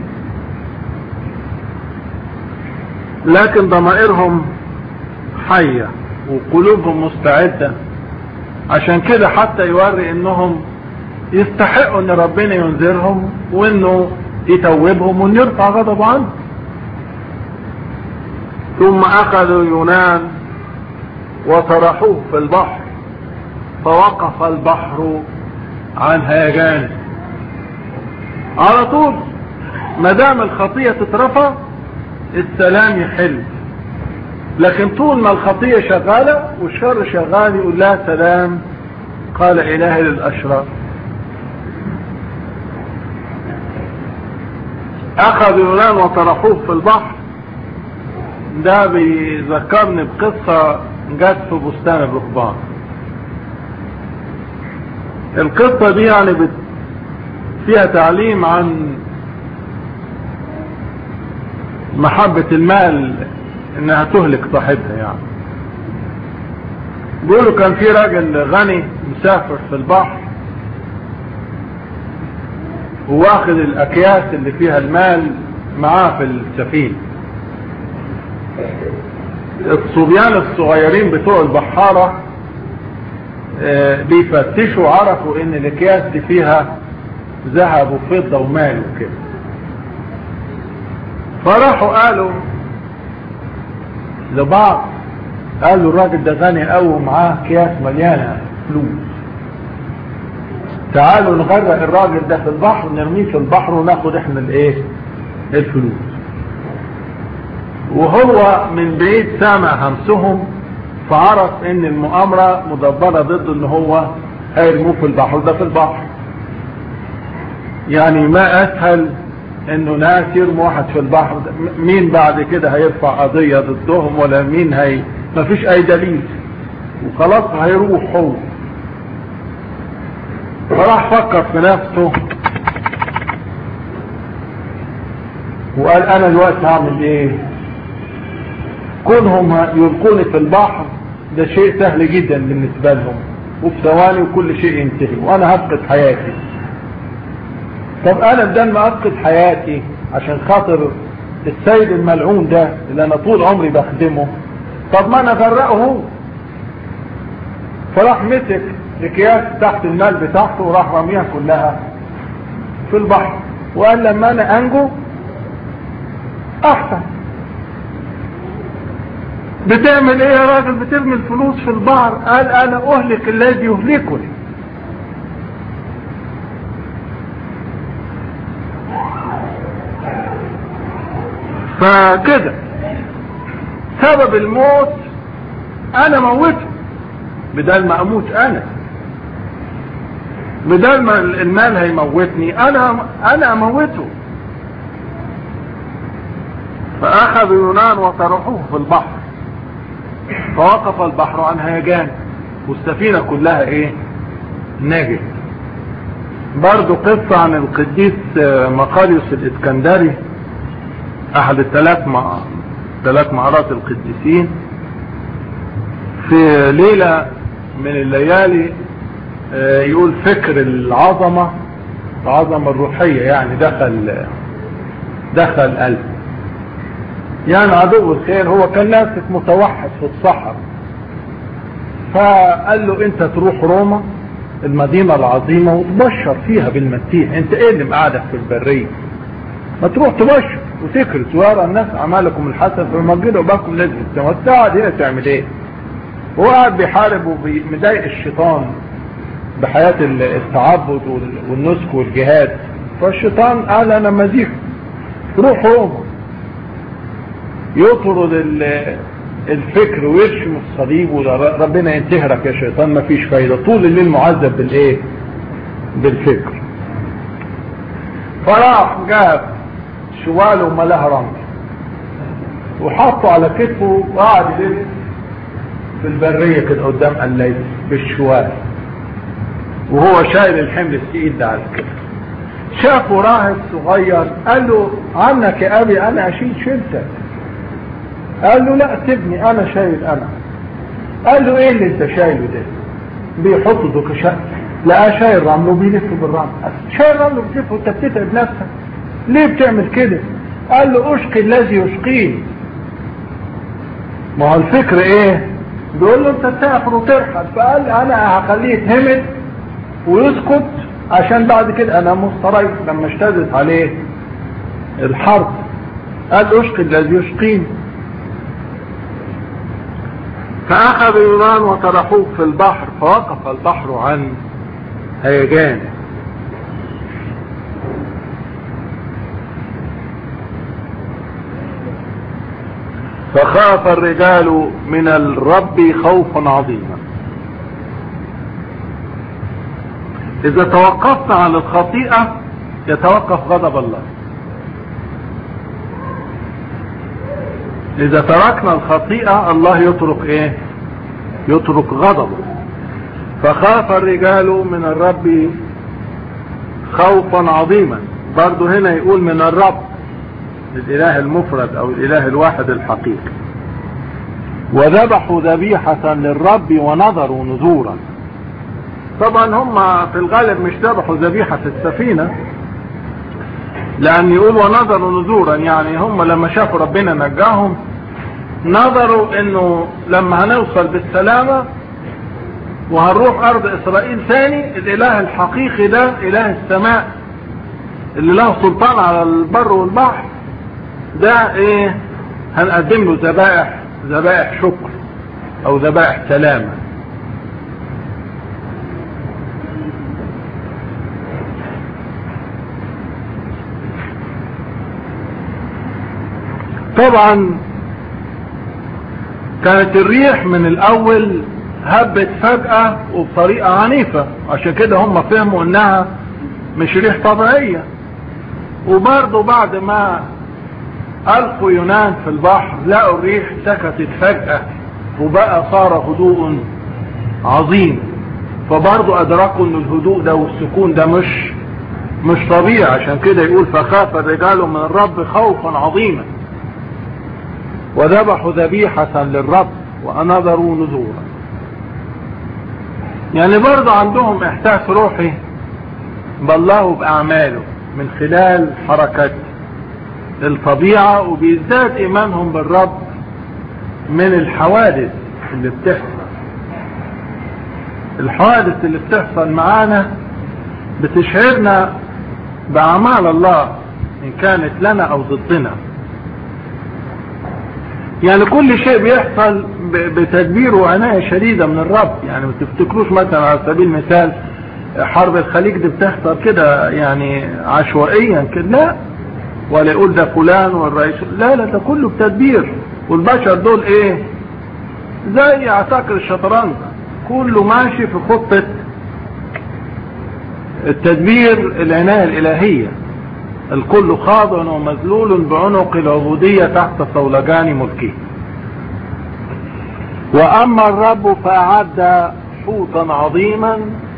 لكن ضمائرهم حية وقلوبهم مستعدة عشان كده حتى يوري انهم يستحقوا ان ربنا ينذرهم وانه يتوبهم وان يرفع غضبه عنهم ثم اخذوا يونان وطرحوه في البحر فوقف البحر عن هيجان على طول ما دام الخطية تترفع السلام يحل لكن طول ما الخطية شغالة والشر شغال يقول لا سلام قال إله للأشرار أخذ يونان وطرحوه في البحر ده بيذكرني بقصة جت في بستان الرهبان القصة دي يعني بت فيها تعليم عن محبة المال انها تهلك صاحبها يعني بيقولوا كان في راجل غني مسافر في البحر وواخد الاكياس اللي فيها المال معاه في السفينة الصبيان الصغيرين بتوع البحارة بيفتشوا عرفوا ان الاكياس دي فيها ذهب وفضة ومال وكده فراحوا قالوا لبعض قالوا الراجل ده غني قوي ومعاه اكياس مليانه فلوس تعالوا نغرق الراجل ده في البحر نرميه في البحر وناخد احنا الايه الفلوس وهو من بعيد سامع همسهم فعرف ان المؤامرة مدبرة ضده ان هو هيرموه في البحر ده في البحر يعني ما اسهل انه ناس يرموا واحد في البحر ده. مين بعد كده هيرفع قضية ضدهم ولا مين هي مفيش اي دليل وخلاص هيروح هو فراح فكر في نفسه وقال انا دلوقتي هعمل ايه كونهم يلقوني في البحر ده شيء سهل جدا بالنسبة لهم وفي ثواني وكل شيء ينتهي وانا هفقد حياتي طب انا بدل ما افقد حياتي عشان خاطر السيد الملعون ده اللي انا طول عمري بخدمه طب ما انا اغرقه هو فراح مسك اكياس تحت المال بتاعته وراح رميها كلها في البحر وقال لما انا انجو احسن بتعمل ايه يا راجل بترمي الفلوس في البحر قال انا اهلك الذي يهلكني فكده سبب الموت انا موته بدل ما اموت انا بدل ما المال هيموتني انا انا اموته فاخذوا يونان وطرحوه في البحر فوقف البحر عن هيجان والسفينة كلها ايه نجت برضو قصة عن القديس مقاريوس الاسكندري احد الثلاث مع ثلاث معارات القديسين في ليلة من الليالي يقول فكر العظمة العظمة الروحية يعني دخل دخل قلبه يعني عدو الخير هو كان ناسك متوحد في الصحراء فقال له انت تروح روما المدينة العظيمة وتبشر فيها بالمسيح انت ايه اللي مقعدك في البرية ما تروح تبشر وتكرس ويرى الناس اعمالكم الحسن فيمجدوا باكم لازم السماوات تقعد هنا تعمل ايه هو قاعد بيحارب ومضايق الشيطان بحياة التعبد والنسك والجهاد فالشيطان قال انا مزيح روح روما يطرد الفكر ويرشم الصليب وربنا ينتهرك يا شيطان مفيش فايدة طول الليل معذب بالايه بالفكر فراح جاب شواله وملاها رمل وحطه على كتفه وقعد يلف في البرية كده قدام الليل بالشوال وهو شايل الحمل الثقيل ده على الكتف شافه راهب صغير قال له عنك يا ابي انا اشيل شيلتك قال له لا سيبني انا شايل انا قال له ايه اللي انت شايله ده بيحط دكشات لقاه شايل رمل وبيلف بالرمل شايل رمل وبتلف وانت بتتعب نفسك ليه بتعمل كده قال له اشقي الذي يشقيني ما هو الفكر ايه بيقول له انت تسافر وترحل فقال انا هخليه يتهمد ويسكت عشان بعد كده انا مستريح لما اشتدت عليه الحرب قال اشقي الذي يشقيني فأخذ يونان وطرحوه في البحر فوقف البحر عن هيجان فخاف الرجال من الرب خوفا عظيما اذا توقفنا عن الخطيئة يتوقف غضب الله اذا تركنا الخطيئة الله يترك ايه يترك غضبه فخاف الرجال من الرب خوفا عظيما برضه هنا يقول من الرب الاله المفرد او الاله الواحد الحقيقي وذبحوا ذبيحة للرب ونظروا نذورا طبعا هم في الغالب مش ذبحوا ذبيحة السفينة لان يقول ونظروا نذورا يعني هم لما شافوا ربنا نجاهم نظروا انه لما هنوصل بالسلامة وهنروح ارض اسرائيل ثاني الاله الحقيقي ده اله السماء اللي له سلطان على البر والبحر ده ايه هنقدم له ذبائح ذبائح شكر او ذبائح سلامة طبعا كانت الريح من الاول هبت فجأة وبطريقة عنيفة عشان كده هم فهموا انها مش ريح طبيعية وبرضه بعد ما القوا يونان في البحر لقوا الريح سكتت فجأة وبقى صار هدوء عظيم فبرضه ادركوا ان الهدوء ده والسكون ده مش مش طبيعي عشان كده يقول فخاف الرجال من الرب خوفا عظيما وذبحوا ذبيحة للرب ونظروا نذورا يعني برضه عندهم احساس روحي بالله باعماله من خلال حركات الطبيعة وبيزداد ايمانهم بالرب من الحوادث اللي بتحصل الحوادث اللي بتحصل معانا بتشعرنا باعمال الله ان كانت لنا او ضدنا يعني كل شيء بيحصل بتدبير وعناية شديدة من الرب يعني ما تفتكروش مثلا على سبيل المثال حرب الخليج دي بتحصل كده يعني عشوائيا كده لا ولا يقول ده فلان والرئيس لا لا ده كله بتدبير والبشر دول ايه زي عساكر الشطرنج كله ماشي في خطة التدبير العناية الالهية الكل خاضع ومذلول بعنق العبودية تحت صولجان ملكه واما الرب فاعد حوتا عظيما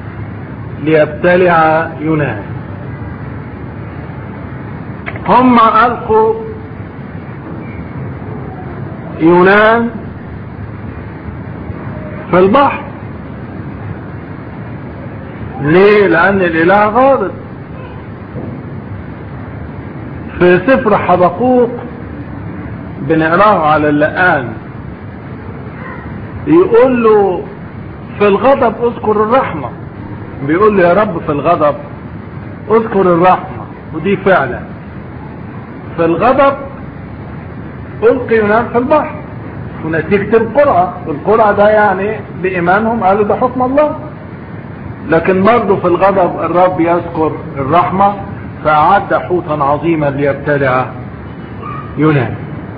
ليبتلع يونان هم القوا يونان في البحر ليه لان الاله غاضب في سفر حبقوق بنقراه على اللقان يقول له في الغضب اذكر الرحمة بيقول له يا رب في الغضب اذكر الرحمة ودي فعلا في الغضب القي يونان في البحر ونتيجة القرعة القرعة ده يعني بإيمانهم قالوا ده حكم الله لكن برضه في الغضب الرب يذكر الرحمة فأعد حوتا عظيما ليبتلع يونان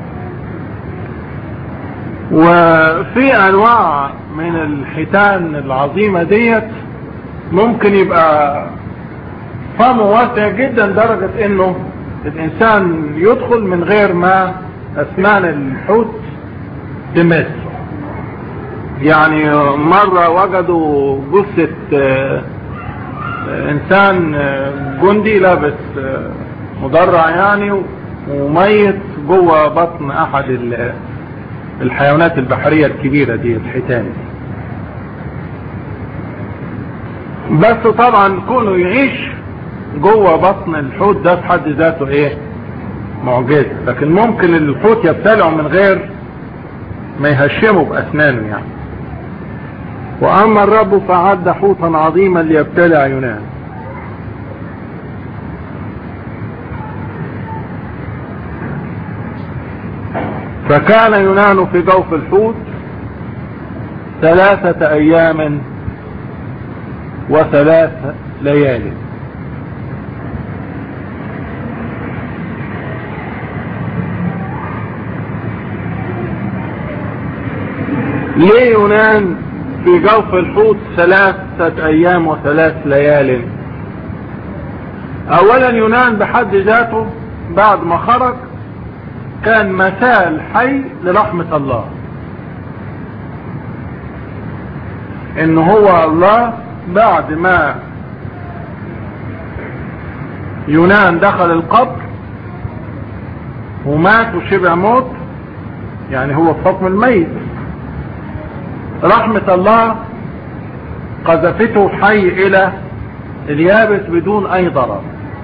وفي انواع من الحيتان العظيمة ديت ممكن يبقى فمه واسع جدا درجة انه الانسان يدخل من غير ما اسنان الحوت تمس يعني مرة وجدوا جثة انسان جندي لابس مدرع يعني وميت جوه بطن احد الحيوانات البحرية الكبيرة دي الحيتان بس طبعا كونه يعيش جوه بطن الحوت ده في حد ذاته ايه معجزة لكن ممكن الحوت يبتلعه من غير ما يهشمه باسنانه يعني واما الرب فعد حوتا عظيما ليبتلع يونان فكان يونان في جوف الحوت ثلاثة ايام وثلاث ليالي ليه يونان في جوف الحوت ثلاثة ايام وثلاث ليال اولا يونان بحد ذاته بعد ما خرج كان مثال حي لرحمة الله ان هو الله بعد ما يونان دخل القبر ومات وشبع موت يعني هو في حكم الميت رحمة الله قذفته حي الى اليابس بدون اي ضرر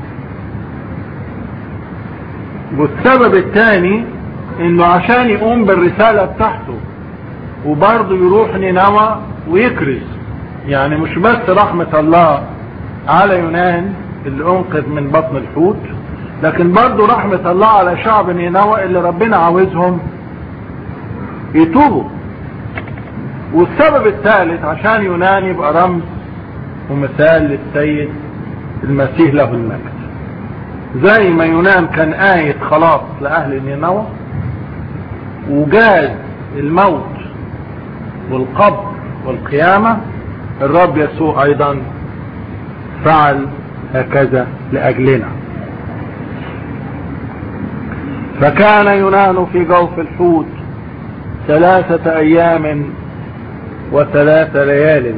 والسبب الثاني انه عشان يقوم بالرسالة بتاعته وبرضه يروح نينوى ويكرز يعني مش بس رحمة الله على يونان اللي انقذ من بطن الحوت لكن برضه رحمة الله على شعب نينوى اللي ربنا عاوزهم يتوبوا والسبب الثالث عشان يونان يبقى رمز ومثال للسيد المسيح له المجد زي ما يونان كان آية خلاص لأهل نينوى وجاز الموت والقبر والقيامة الرب يسوع أيضا فعل هكذا لأجلنا فكان يونان في جوف الحوت ثلاثة أيام وثلاث ليال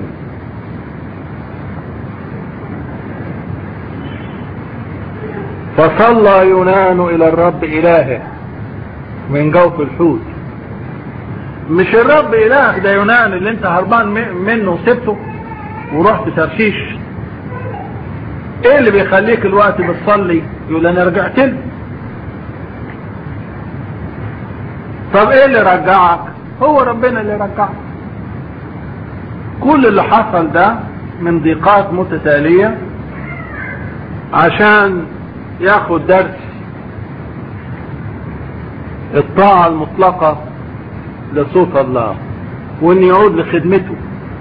فصلى يونان إلى الرب إلهه من جوف الحوت مش الرب إله ده يونان اللي انت هربان منه وسبته ورحت ترشيش ايه اللي بيخليك الوقت بتصلي يقول انا رجعت له طب ايه اللي رجعك هو ربنا اللي رجعك كل اللي حصل ده من ضيقات متتالية عشان ياخد درس الطاعة المطلقة لصوت الله وان يعود لخدمته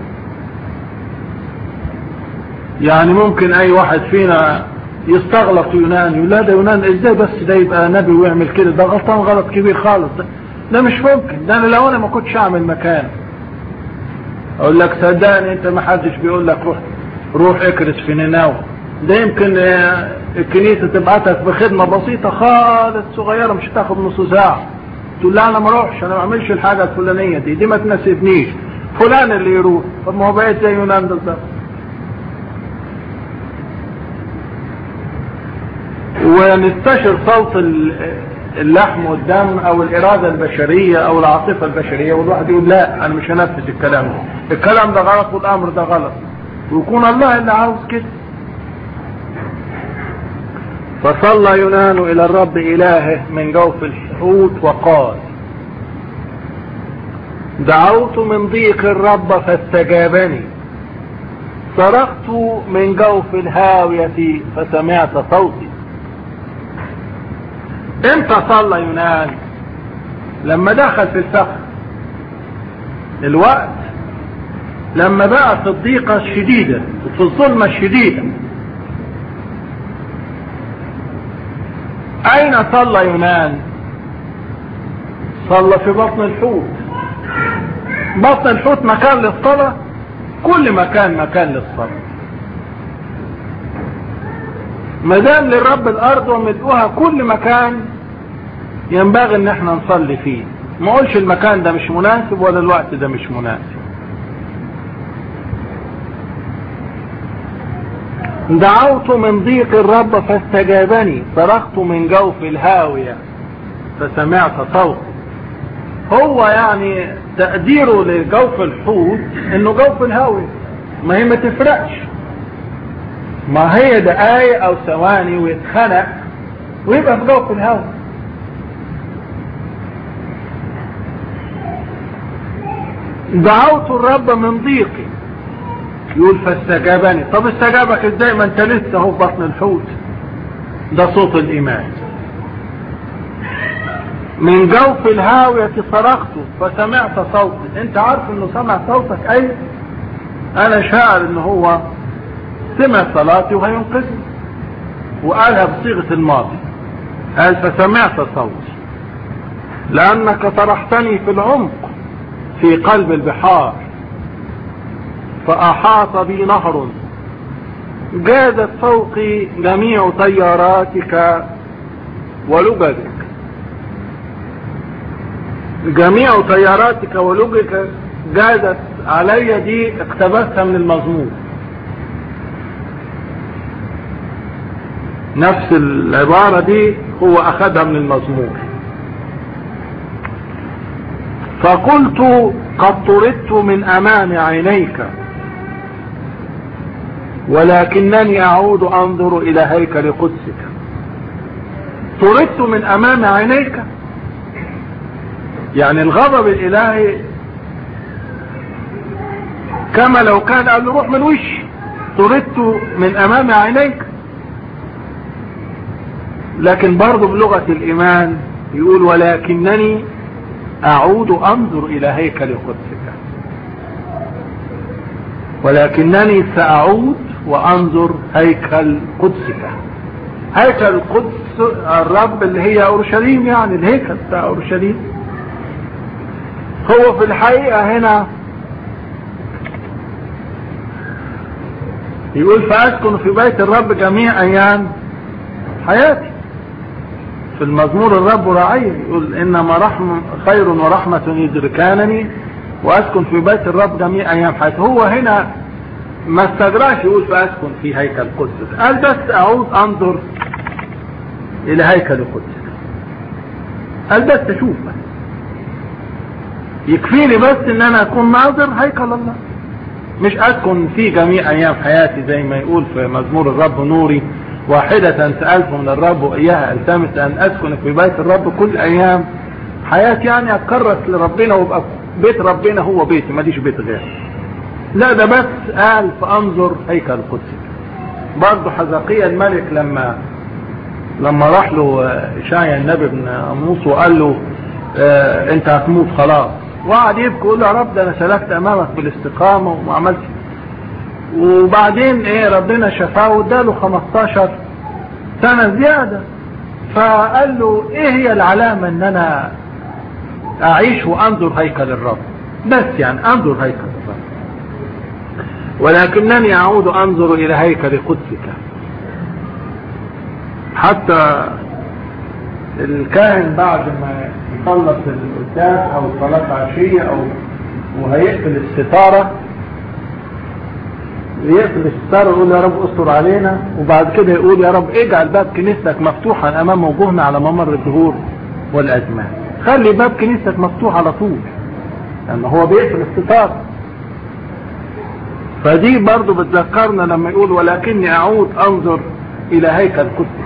يعني ممكن اي واحد فينا يستغلط يونان يقول لا ده يونان ازاي بس ده يبقى نبي ويعمل كده ده غلطان غلط كبير خالص ده, ده مش ممكن ده انا لو انا ما كنتش اعمل مكان اقول لك صدقني انت ما حدش بيقول لك روح روح اكرس في نينوى ده يمكن الكنيسه تبعتك بخدمه بسيطه خالص صغيره مش هتاخد نص ساعه تقول لا انا ما اروحش انا ما اعملش الحاجه الفلانيه دي دي ما تناسبنيش فلان اللي يروح طب ما هو بقيت زي يونان بالظبط ونستشر صوت اللحم والدم او الاراده البشريه او العاطفه البشريه والواحد يقول لا انا مش هنفذ الكلام ده الكلام ده غلط والامر ده غلط ويكون الله اللي عاوز كده فصلى يونان الى الرب الهه من جوف الحوت وقال دعوت من ضيق الرب فاستجابني صرخت من جوف الهاوية فسمعت صوتي امتى صلى يونان لما دخل في الفخر الوقت لما بقى في الضيقة الشديدة وفي الظلمة الشديدة اين صلى يونان صلى في بطن الحوت بطن الحوت مكان للصلاة كل مكان مكان للصلاة ما دام للرب الارض وملؤها كل مكان ينبغي ان احنا نصلي فيه ما اقولش المكان ده مش مناسب ولا الوقت ده مش مناسب دعوت من ضيق الرب فاستجابني صرخت من جوف الهاوية فسمعت صوت هو يعني تقديره لجوف الحوت انه جوف الهاوية ما هي ما تفرقش ما هي دقايق او ثواني ويتخنق ويبقى في جوف الهواء دعوت الرب من ضيقي يقول فاستجابني طب استجابك ازاي ما انت لسه هو في بطن الحوت ده صوت الايمان من جوف الهاوية صرخت فسمعت صوتي انت عارف انه سمع صوتك اي انا شاعر ان هو سمع صلاتي وهينقذني وقالها بصيغة الماضي قال فسمعت صوتي لأنك طرحتني في العمق في قلب البحار فأحاط بي نهر جازت فوقي جميع طياراتك ولججك جميع طياراتك ولججك جازت علي دي اقتبستها من المزمور نفس العبارة دي هو أخذها من المزمور فقلت قد طردت من أمام عينيك ولكنني أعود أنظر إلى هيكل قدسك طردت من أمام عينيك يعني الغضب الإلهي كما لو كان قال له روح من وشي طردت من أمام عينيك لكن برضه بلغة الإيمان يقول ولكنني أعود أنظر إلى هيكل قدسك ولكنني سأعود وأنظر هيكل قدسك هيكل قدس الرب اللي هي أورشليم يعني الهيكل بتاع أورشليم هو في الحقيقة هنا يقول فأسكن في بيت الرب جميع أيام حياتي في المزمور الرب رعي يقول إنما رحم خير ورحمة يدركانني وأسكن في بيت الرب جميع أيام حياتي هو هنا ما استجراش يقول فأسكن في هيكل قدس قال بس أعود أنظر إلى هيكل قدس قال بس أشوف بس يكفيني بس إن أنا أكون ناظر هيكل الله مش أسكن في جميع أيام حياتي زي ما يقول في مزمور الرب نوري واحدة سألت من الرب وإياها التمس أن أسكن في بيت الرب كل أيام حياتي يعني أتكرس لربنا وابقى بيت ربنا هو بيتي ماليش بيت غيره لا ده بس قال فانظر هيكل القدس برضه حزقية الملك لما لما راح له إشعيا النبي بن أموس وقال له اه انت هتموت خلاص وقعد يبكي يقول له يا رب ده انا سلكت امامك بالاستقامة وما عملتش وبعدين ايه ربنا شفاه واداله 15 سنة زيادة فقال له ايه هي العلامة ان انا اعيش وانظر هيكل الرب بس يعني انظر هيكل الرب ولكنني اعود انظر الى هيكل قدسك حتى الكاهن بعد ما يخلص القداس او صلاة عشية او وهيقفل الستارة يقفل الستارة ويقول يا رب استر علينا وبعد كده يقول يا رب اجعل باب كنيستك مفتوحا امام وجوهنا على ممر الدهور والازمان خلي باب كنيستك مفتوح على طول لان هو بيقفل الستارة فدي برضو بتذكرنا لما يقول ولكني اعود انظر الى هيكل قدسي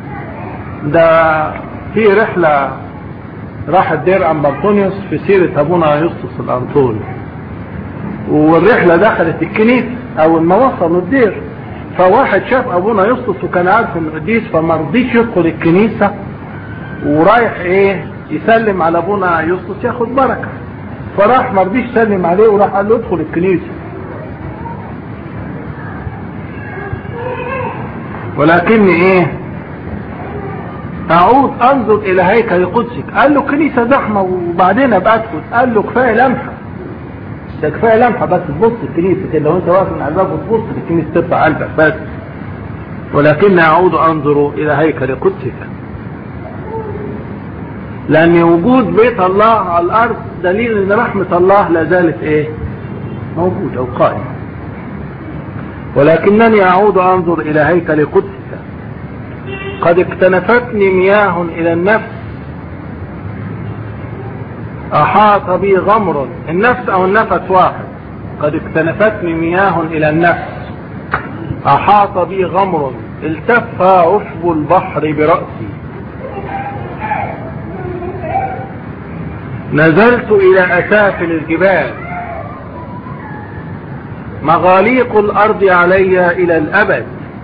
ده في رحلة راحت دير ام بطونيوس في سيرة ابونا يسطس الانطولي والرحلة دخلت الكنيسة اول ما وصلوا الدير فواحد شاف ابونا يسطس وكان عارف انه قديس فما رضيش يدخل الكنيسة ورايح ايه يسلم على ابونا يسطس ياخد بركة فراح ما رضيش يسلم عليه وراح قال له ادخل الكنيسة ولكني ايه اعود انظر الى هيكل قدسك قال له كنيسة زحمة وبعدين ابقى ادخل قال له كفاية لمحة ده كفاية لمحة بس تبص الكنيسة كده لو انت واقف من عذاب وتبص الكنيسة ترفع قلبك بس ولكن اعود انظر الى هيكل قدسك لان وجود بيت الله على الارض دليل ان رحمة الله لا زالت ايه موجودة وقائمة ولكنني اعود انظر الى هيكل قدسك قد اكتنفتني مياه الى النفس احاط بي غمر النفس او النفس واحد قد اكتنفتني مياه الى النفس احاط بي غمر التف عشب البحر برأسي نزلت الى اسافل الجبال مغاليق الارض علي الى الابد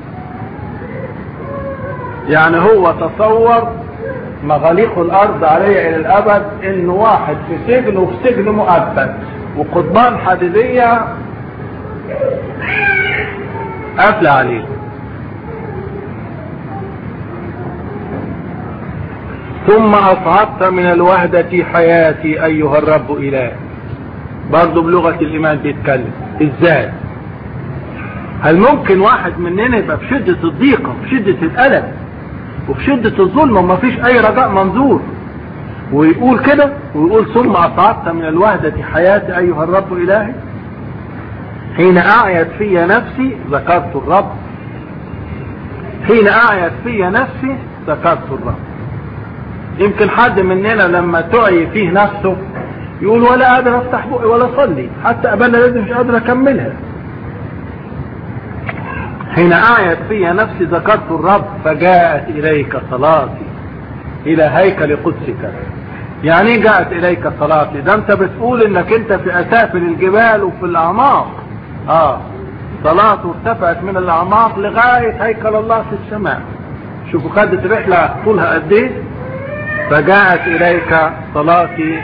يعني هو تصور مغاليق الارض علي الى الابد انه واحد في سجن وفي سجن مؤبد وقضبان حديدية قافلة عليه ثم اصعدت من الوهدة حياتي ايها الرب اله برضه بلغة الإيمان بيتكلم إزاي هل ممكن واحد مننا يبقى في شدة الضيقة في شدة الألم وفي شدة الظلم وما فيش أي رجاء منظور ويقول كده ويقول ثم أصعدت من الوهدة حياتي أيها الرب إلهي حين أعيت في نفسي ذكرت الرب حين أعيت في نفسي ذكرت الرب يمكن حد مننا لما تعي فيه نفسه يقول ولا قادر افتح بقي ولا اصلي حتى ابانا لازم مش قادر اكملها حين اعيت في نفسي ذكرت الرب فجاءت اليك صلاتي الى هيكل قدسك يعني ايه جاءت اليك صلاتي ده انت بتقول انك انت في اسافل الجبال وفي الاعماق اه صلاته ارتفعت من الاعماق لغايه هيكل الله في السماء شوفوا خدت رحله طولها قد ايه فجاءت اليك صلاتي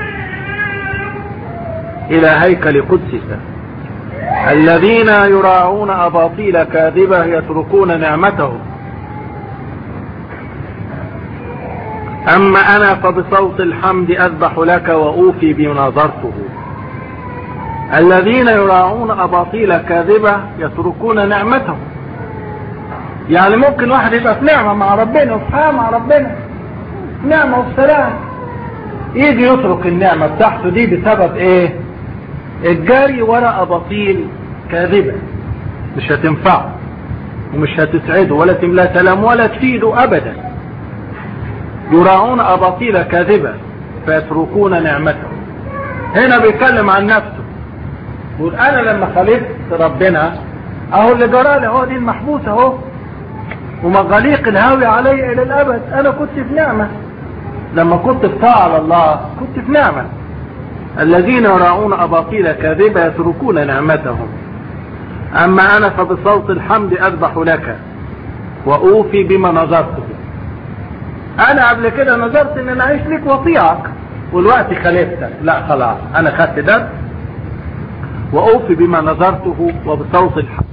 الى هيكل قدسك الذين يراعون اباطيل كاذبه يتركون نعمته اما انا فبصوت الحمد اذبح لك واوفي بنظرته الذين يراعون اباطيل كاذبه يتركون نعمته يعني ممكن واحد يبقى في نعمه مع ربنا وفي مع ربنا نعمه وسلام يجي يترك النعمه بتاعته دي بسبب ايه الجري وراء اباطيل كاذبه مش هتنفعه ومش هتسعده ولا تملا سلام ولا تفيده ابدا يراعون اباطيل كاذبه فيتركون نعمته هنا بيتكلم عن نفسه يقول انا لما خالفت ربنا اهو اللي جرالي اهو دي المحبوسه اهو ومغاليق الهاوي علي الى الابد انا كنت في نعمه لما كنت في طاعه الله كنت في نعمه الذين يراعون اباطيل كاذبه يتركون نعمتهم اما انا فبصوت الحمد اذبح لك واوفي بما نظرته انا قبل كده نظرت ان انا اعيش لك واطيعك والوقت خالفتك لا خلاص انا خدت ده واوفي بما نظرته وبصوت الحمد